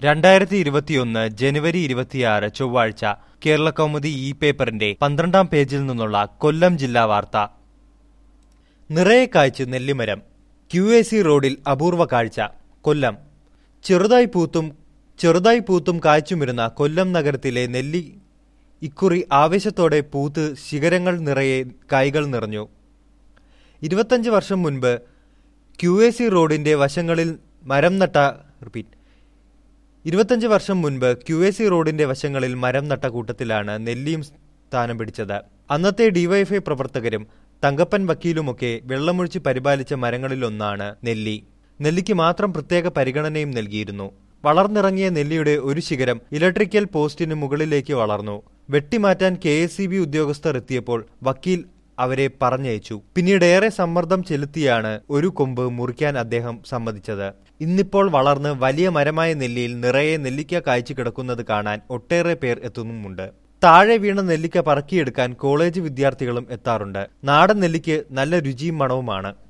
രണ്ടായിരത്തി ഇരുപത്തിയൊന്ന് ജനുവരി ഇരുപത്തിയാറ് ചൊവ്വാഴ്ച കേരള കൗമുദി ഇ പേപ്പറിന്റെ പന്ത്രണ്ടാം പേജിൽ നിന്നുള്ള കൊല്ലം ജില്ലാ വാർത്ത നിറയെ കായ്ച്ച് നെല്ലിമരം ക്യു എ സി റോഡിൽ അപൂർവ കാഴ്ച കൊല്ലം ചെറുതായി പൂത്തും ചെറുതായി പൂത്തും കായ്ച്ചുമിരുന്ന കൊല്ലം നഗരത്തിലെ നെല്ലി ഇക്കുറി ആവേശത്തോടെ പൂത്ത് ശിഖരങ്ങൾ നിറയെ കായ്കൾ നിറഞ്ഞു ഇരുപത്തഞ്ച് വർഷം മുൻപ് ക്യു എ സി റോഡിന്റെ വശങ്ങളിൽ മരം നട്ട റിപ്പീറ്റ് ഇരുപത്തഞ്ച് വർഷം മുൻപ് ക്യു എ സി റോഡിന്റെ വശങ്ങളിൽ മരം നട്ട കൂട്ടത്തിലാണ് നെല്ലിയും സ്ഥാനം പിടിച്ചത് അന്നത്തെ ഡിവൈഎഫ്ഐ പ്രവർത്തകരും തങ്കപ്പൻ വക്കീലുമൊക്കെ വെള്ളമൊഴിച്ച് പരിപാലിച്ച മരങ്ങളിലൊന്നാണ് നെല്ലി നെല്ലിക്ക് മാത്രം പ്രത്യേക പരിഗണനയും നൽകിയിരുന്നു വളർന്നിറങ്ങിയ നെല്ലിയുടെ ഒരു ശിഖരം ഇലക്ട്രിക്കൽ പോസ്റ്റിന് മുകളിലേക്ക് വളർന്നു വെട്ടിമാറ്റാൻ കെ എസ് സി ബി ഉദ്യോഗസ്ഥർ എത്തിയപ്പോൾ വക്കീൽ അവരെ പറഞ്ഞയച്ചു പിന്നീട് ഏറെ സമ്മർദ്ദം ചെലുത്തിയാണ് ഒരു കൊമ്പ് മുറിക്കാൻ അദ്ദേഹം സമ്മതിച്ചത് ഇന്നിപ്പോൾ വളർന്ന് വലിയ മരമായ നെല്ലിയിൽ നിറയെ നെല്ലിക്ക കായ്ച്ചു കിടക്കുന്നത് കാണാൻ ഒട്ടേറെ പേർ എത്തുന്നുമുണ്ട് താഴെ വീണ നെല്ലിക്ക പറക്കിയെടുക്കാൻ കോളേജ് വിദ്യാർത്ഥികളും എത്താറുണ്ട് നാടൻ നെല്ലിക്ക് നല്ല രുചിയും മണവുമാണ്